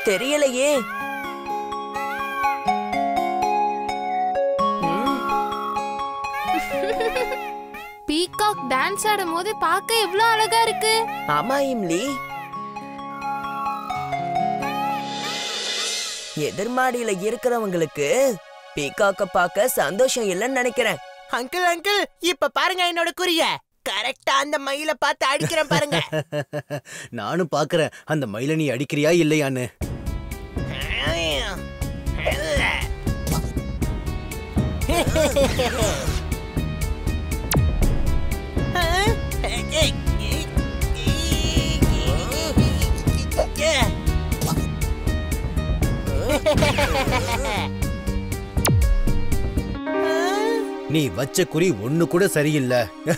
தெரியலையே ம், peacock dance ஆடும் போது பார்க்க எவ்வளவு அழகா இருக்கு ஆமா இம்லி எதிர்மாடியில இருக்கிறவங்களுக்கு பீகாக்க பார்க்க சந்தோஷம் இல்லைன்னு நினைக்கிறேன் அங்கிள் அங்கிள் இப்ப பாருங்க என்னோட குறிய கரெக்டா அந்த மயில பார்த்து அடிக்கிறேன் பாருங்க நானும் பாக்குறேன் அந்த மயில நீ அடிக்கிறியா இல்லையான்னு நீ வச்ச குறி ஒண்ணு கூட சரியில்லை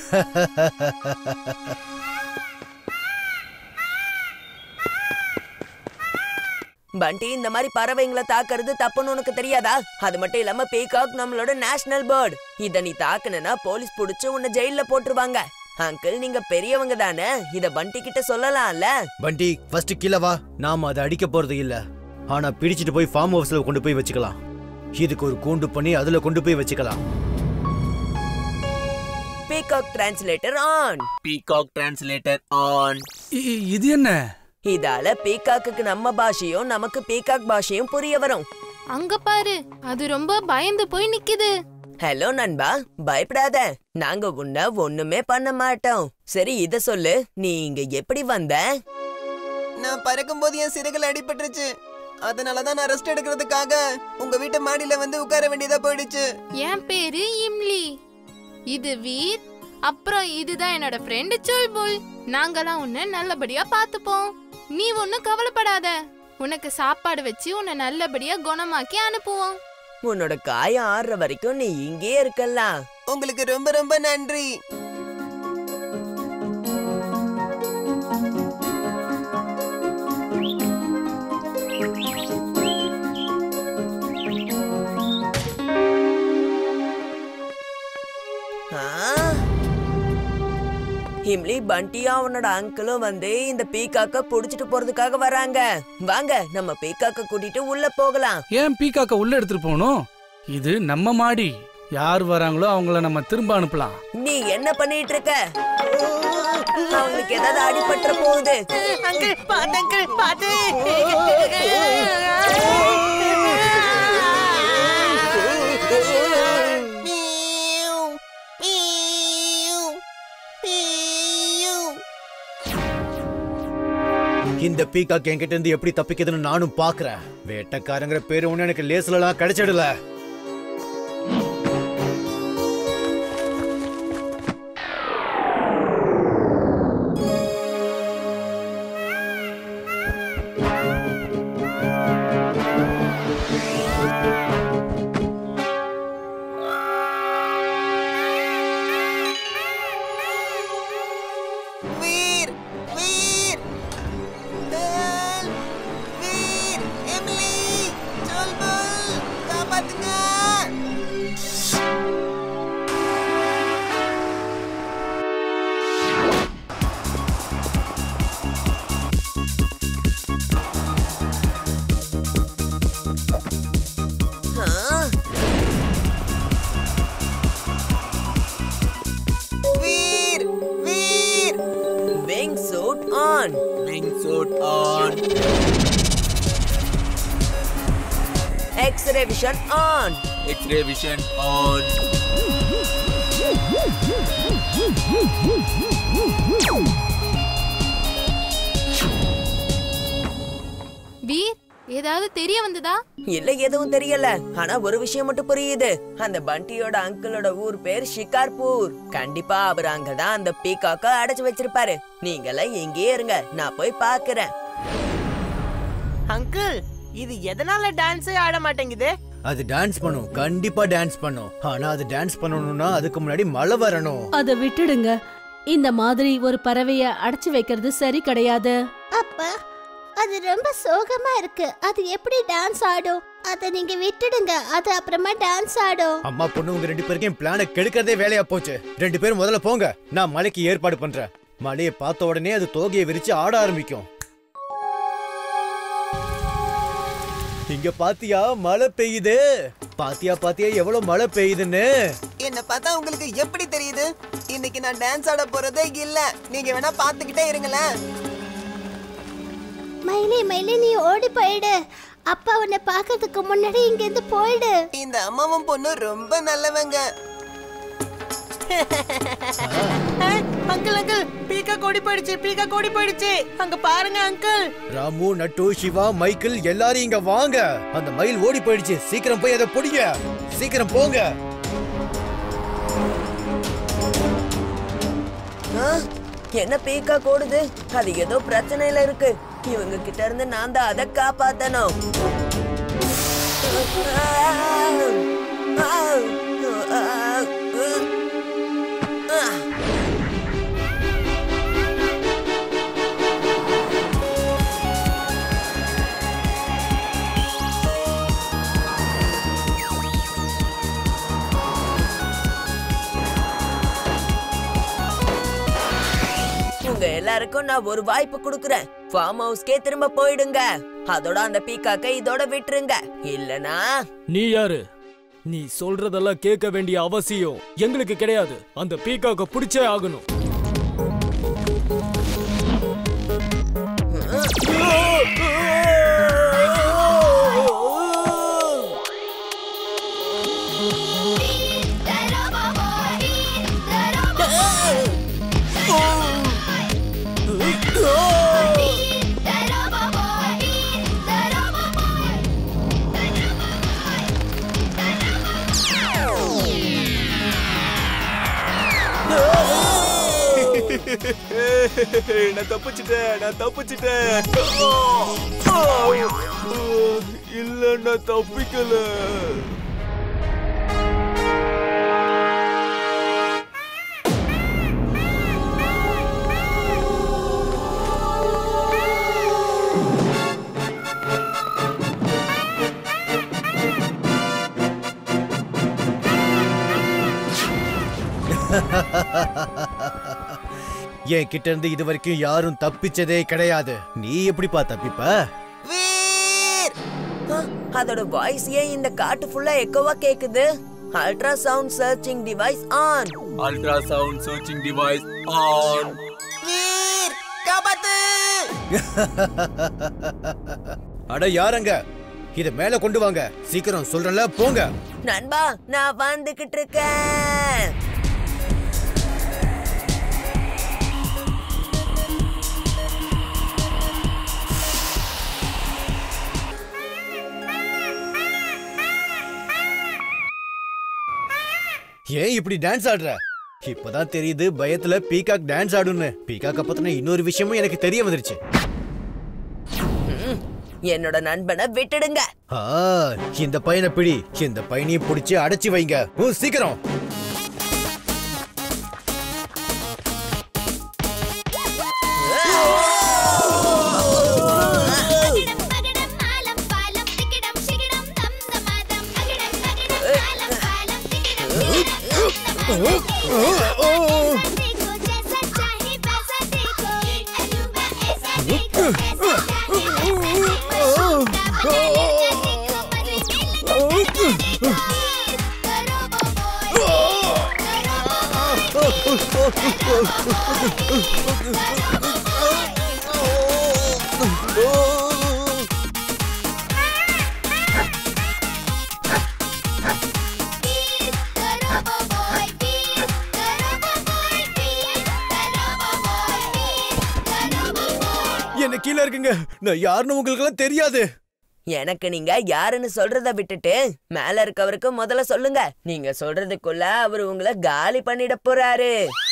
பண்டி இந்த மாதிரி பறவைங்களை தாக்குறது தப்புன்னு உனக்கு தெரியாதா அது மட்டும் இல்லாம பீகாக் நம்மளோட நேஷனல் பேர்ட் இத நீ தாக்குனா போலீஸ் புடிச்சு உன்னை ஜெயில்ல போட்டுருவாங்க அங்கிள் நீங்க பெரியவங்க தானே இத பண்டி கிட்ட சொல்லலாம்ல பண்டி ஃபர்ஸ்ட் கீழே வா நாம அதை அடிக்க போறது இல்ல ஆனா பிடிச்சிட்டு போய் ஃபார்ம் ஹவுஸ்ல கொண்டு போய் வச்சுக்கலாம் இதுக்கு ஒரு கூண்டு பண்ணி அதுல கொண்டு போய் வச்சுக்கலாம் peacock translator on peacock translator on இ- இது என்ன இதால பீகாக்குக்கு நம்ம பாஷையும் நமக்கு பீகாக் பாஷையும் புரிய வரும் அங்க பாரு அது ரொம்ப பயந்து போய் நிக்குது ஹலோ நண்பா பயப்படாத நாங்க உன்னை ஒண்ணுமே பண்ண மாட்டோம் சரி இத சொல்லு நீ இங்க எப்படி வந்த நான் பறக்கும் போது என் சிறகுல அடிபட்டுருச்சு அதனாலதான் நான் ரெஸ்ட் எடுக்கிறதுக்காக உங்க வீட்டு மாடியில வந்து உட்கார வேண்டியதா போயிடுச்சு என் பேரு இம்லி இது வீர் அப்புறம் இதுதான் என்னோட ஃப்ரெண்டு சுல்புல் நாங்கெல்லாம் உன்னை நல்லபடியா பாத்துப்போம் நீ ஒன்னும் கவலைப்படாத உனக்கு சாப்பாடு வச்சு உன்னை நல்லபடியா குணமாக்கி அனுப்புவோம் உன்னோட காயம் ஆறுற வரைக்கும் நீ இங்கேயே இருக்கலாம் உங்களுக்கு ரொம்ப ரொம்ப நன்றி ஆ? இம்லி பண்டியா உன்னோட அங்கிளும் வந்து இந்த பீக்காக்க புடிச்சிட்டு போறதுக்காக வராங்க வாங்க நம்ம பீக்காக்க கூட்டிட்டு உள்ள போகலாம் ஏன் பீக்காக்க உள்ள எடுத்துட்டு போகணும் இது நம்ம மாடி யார் வராங்களோ அவங்கள நம்ம திரும்ப அனுப்பலாம் நீ என்ன பண்ணிட்டு இருக்க அவங்களுக்கு ஏதாவது அடிபட்டுற போகுது அங்கிள் பாத்து அங்கிள் பாத்து இந்த பீகாக் என்கிட்ட இருந்து எப்படி தப்பிக்குதுன்னு நானும் பாக்குறேன் வேட்டக்காரங்கிற பேரு ஒண்ணு எனக்கு லேஸ்லலாம் கிடைச்சிடல வீர் வீர் ஹெல்ப்! வீர் எமிலி சொல்புல் காப்பாத்துங்க ஆ? Veer Veer wingsuit on wingsuit on x-ray vision on x-ray vision on Veer ஏதாவது தெரிய வந்ததா இல்ல எதுவும் தெரியல ஆனா ஒரு விஷயம் மட்டும் புரியுது அந்த பண்டியோட அங்கிளோட ஊர் பேர் ஷிகார்பூர் கண்டிப்பா அவர் அங்கதான் அந்த பீக்காக்க அடைச்சு வச்சிருப்பாரு நீங்கெல்லாம் எங்கேயே இருங்க நான் போய் பாக்குறேன் அங்கிள் இது எதனால டான்ஸே ஆட மாட்டேங்குது அது டான்ஸ் பண்ணும் கண்டிப்பா டான்ஸ் பண்ணும் ஆனா அது டான்ஸ் பண்ணணும்னா அதுக்கு முன்னாடி மழை வரணும் அத விட்டுடுங்க இந்த மாதிரி ஒரு பறவைய அடைச்சு வைக்கிறது சரி கிடையாது அப்பா அது ரொம்ப சோகமா இருக்கு அது எப்படி டான்ஸ் ஆடும் அத நீங்க விட்டுடுங்க அது அப்புறமா டான்ஸ் ஆடும் அம்மா பொண்ணு உங்க ரெண்டு பேருக்கும் பிளான கெடுக்கிறதே வேலையா போச்சு ரெண்டு பேரும் முதல்ல போங்க நான் மலைக்கு ஏற்பாடு பண்றேன் மலையை பார்த்த உடனே அது தோகையை விரிச்சு ஆட ஆரம்பிக்கும் இங்க பாத்தியா மழை பெய்யுது பாத்தியா பாத்தியா எவ்வளவு மழை பெய்யுதுன்னு என்ன பார்த்தா உங்களுக்கு எப்படி தெரியுது இன்னைக்கு நான் டான்ஸ் ஆட போறதே இல்ல நீங்க வேணா பாத்துக்கிட்டே இருங்களேன் மயிலி மயிலி நீ ஓடி போயிடு அப்பா உன்னை பார்க்கறதுக்கு முன்னாடி இங்க இருந்து போயிடு இந்த அம்மாவும் பொண்ணு ரொம்ப நல்லவங்க அங்கிள் அங்கிள் பீக்கா கோடி போயிடுச்சு பீக்கா கோடி போயிடுச்சு அங்க பாருங்க அங்கிள் ராமு நட்டு சிவா மைக்கேல் எல்லாரும் இங்க வாங்க அந்த மயில் ஓடி போயிடுச்சு சீக்கிரம் போய் அதை பிடிங்க சீக்கிரம் போங்க ஆ, என்ன பீக்கா கோடுது அது ஏதோ பிரச்சனையில இருக்கு இவங்க கிட்ட இருந்து நான் தான் அதை காப்பாத்தணும் உங்க எல்லாருக்கும் நான் ஒரு வாய்ப்பு கொடுக்குறேன் ஃபார்ம் ஹவுஸ்க்கே திரும்ப போயிடுங்க அதோட அந்த பீக்காக்கை இதோட விட்டுருங்க இல்லனா நீ யாரு நீ சொல்றதெல்லாம் கேட்க வேண்டிய அவசியம் எங்களுக்கு கிடையாது அந்த பீக்காக்க பிடிச்சே ஆகணும் நான் தப்பிச்சிட்டேன் நான் தப்பிச்சிட்டேன் இல்ல நான் தப்பிக்கல என் கிட்ட இருந்து இது வரைக்கும் யாரும் தப்பிச்சதே கிடையாது நீ எப்படிப்பா தப்பிப்ப வீர் ஆ, அதோட வாய்ஸ் ஏன் இந்த காட்டு ஃபுல்லா எக்கோவா கேக்குது ultrasound searching device on ultrasound searching device on Veer காப்பாத்து அட யாரங்க இத மேல கொண்டு வாங்க சீக்கிரம் சொல்றேன்ல போங்க நண்பா நான் வந்துகிட்டு இருக்கேன் ஏன் இப்படி டான்ஸ் ஆடுற இப்பதான் தெரியுது பயத்துல பீகாக் டான்ஸ் ஆடுன்னு பீகாக்க பத்தின இன்னொரு விஷயமும் எனக்கு தெரிய வந்துருச்சு என்னோட நண்பனை விட்டுடுங்க ஆ, இந்த பையனை பிடி இந்த பையனையும் பிடிச்சு அடைச்சு வைங்க ஓ சீக்கிரம் என்ன கீழே இருக்குங்க நான் யாருன்னு உங்களுக்கு எல்லாம் தெரியாது எனக்கு நீங்க யாருன்னு சொல்றத விட்டுட்டு மேல இருக்கவருக்கு முதல்ல சொல்லுங்க நீங்க சொல்றதுக்குள்ள அவர் உங்களை காலி பண்ணிட போறாரு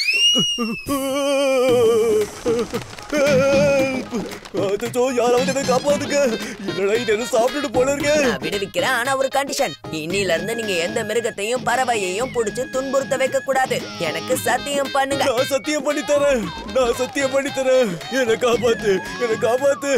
அச்சோ யாராவது என்ன காப்பாத்துங்க இல்லடா இது என்ன சாப்பிட்டுட்டு போல இருக்கு நான் விடுவிக்கிறேன் ஆனா ஒரு கண்டிஷன் இன்னில இருந்து நீங்க எந்த மிருகத்தையும் பறவையையும் புடிச்சு துன்புறுத்த வைக்க கூடாது எனக்கு சத்தியம் பண்ணுங்க நான் சத்தியம் பண்ணி தரேன் நான் சத்தியம் பண்ணி தரேன் என்ன காப்பாத்து என்ன காப்பாத்து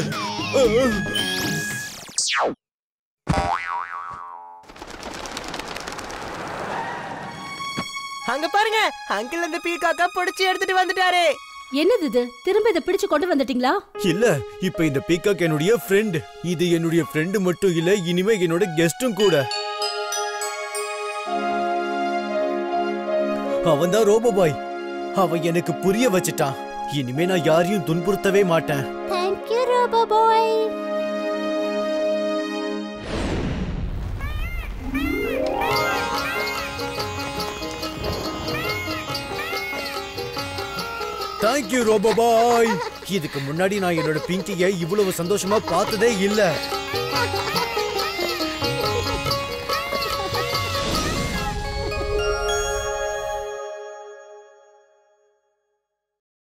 அங்க பாருங்க அங்கிள் அந்த பீக்காக்கா பிடிச்சி எடுத்துட்டு வந்துட்டாரு என்னது இது திரும்ப இதை பிடிச்சு கொண்டு வந்துட்டீங்களா இல்ல இப்ப இந்த பீகாக் என்னுடைய ஃப்ரெண்ட் இது என்னுடைய ஃப்ரெண்டு மட்டும் இல்ல இனிமே என்னோட கெஸ்டும் கூட அவன் தான் ரோபோ பாய் அவன் எனக்கு புரிய வச்சுட்டான் இனிமே நான் யாரையும் துன்புறுத்தவே மாட்டேன் thank you robo boy thank you robo boy இதுக்கு முன்னாடி நான் என்னோட பிங்கியை இவ்வளவு சந்தோஷமா பார்த்ததே இல்ல